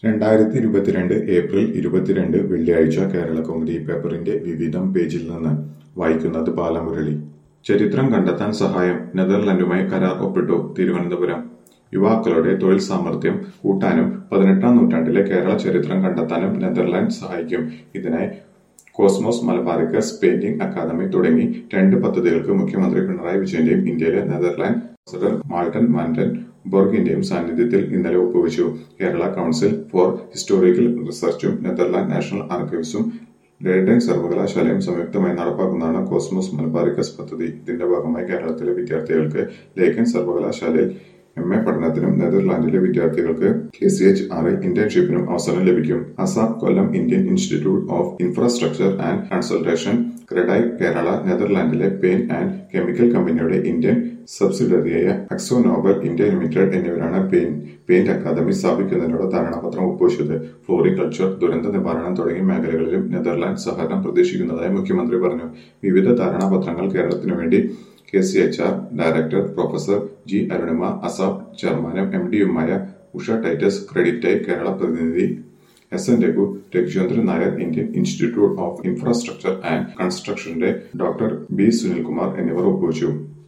രണ്ടായിരത്തി ഇരുപത്തിരണ്ട് ഏപ്രിൽ ഇരുപത്തിരണ്ട് വെള്ളിയാഴ്ച കേരളകൗമുദി പേപ്പറിന്റെ വിവിധം പേജിൽ നിന്ന് വായിക്കുന്നത് ബാലമുരളി ചരിത്രം കണ്ടെത്താൻ സഹായം നെതർലൻഡുമായി കരാർ ഒപ്പിട്ടു തിരുവനന്തപുരം യുവാക്കളുടെ തൊഴിൽ സാമർഥ്യം കൂട്ടാനും പതിനെട്ടാം നൂറ്റാണ്ടിലെ കേരള ചരിത്രം കണ്ടെത്താനും നെതർലാൻഡ് സഹായിക്കും ഇതിനായി കോസ്മോസ് മലബാറിക്കസ് പെയിന്റിംഗ് അക്കാദമി തുടങ്ങി രണ്ട് പദ്ധതികൾക്ക് മുഖ്യമന്ത്രി പിണറായി വിജയന്റെയും ഇന്ത്യയിലെ നെതർലാൻഡ് അംബാസഡർ മാൾട്ടൻ വാൻഡൻ ബോർഗിന്റെയും സാന്നിധ്യത്തിൽ ഇന്നലെ ഒപ്പുവെച്ചു കേരള കൗൺസിൽ ഫോർ ഹിസ്റ്റോറിക്കൽ റിസർച്ചും നെതർലാൻഡ് നാഷണൽ ആർക്കൈവ്സും ലേഡൻ സർവകലാശാലയും സംയുക്തമായി നടപ്പാക്കുന്നതാണ് കോസ്മോസ് മലബാറിക്കസ് പദ്ധതി ഇതിന്റെ ഭാഗമായി കേരളത്തിലെ വിദ്യാർത്ഥികൾക്ക് ലേഖൻ സർവകലാശാലയിൽ എം എ പഠനത്തിനും നെതർലാൻഡിലെ വിദ്യാർത്ഥികൾക്ക് കെ സി എച്ച് ആർ ഇന്റേൺഷിപ്പിനും അവസരം ലഭിക്കും ASAP Kollam Indian institute of infrastructure and consultation CREDAI Kerala നെതർലാൻഡിലെ പെയിന്റ് ആൻഡ് കെമിക്കൽ കമ്പനിയുടെ ഇന്ത്യൻ സബ്സിഡറിയായ അക്സോ നോബൽ ഇന്ത്യ ലിമിറ്റഡ് എന്നിവരാണ് പെയിന്റ് അക്കാദമി സ്ഥാപിക്കുന്നതിനുള്ള ധാരണാപത്രം ഒപ്പുവെച്ചത് ഫ്ലോറികൾച്ചർ ദുരന്ത നിവാരണം തുടങ്ങിയ മേഖലകളിലും നെതർലാൻഡ് സഹകരണം പ്രതീക്ഷിക്കുന്നതായി മുഖ്യമന്ത്രി പറഞ്ഞു വിവിധ ധാരണാപത്രങ്ങൾ കേരളത്തിനു വേണ്ടി K C H R director professor G Arunima ASAP ചെയർമാനും എം ഡിയുമായ ഉഷ ടൈറ്റസ് ക്രെഡിറ്റായി കേരള പ്രതിനിധി S N Raghu Raghuchandran Nair Indian institute of infrastructure and കൺസ്ട്രക്ഷന്റെ ഡോക്ടർ ബി സുനിൽകുമാർ എന്നിവർ ഒപ്പുവച്ചു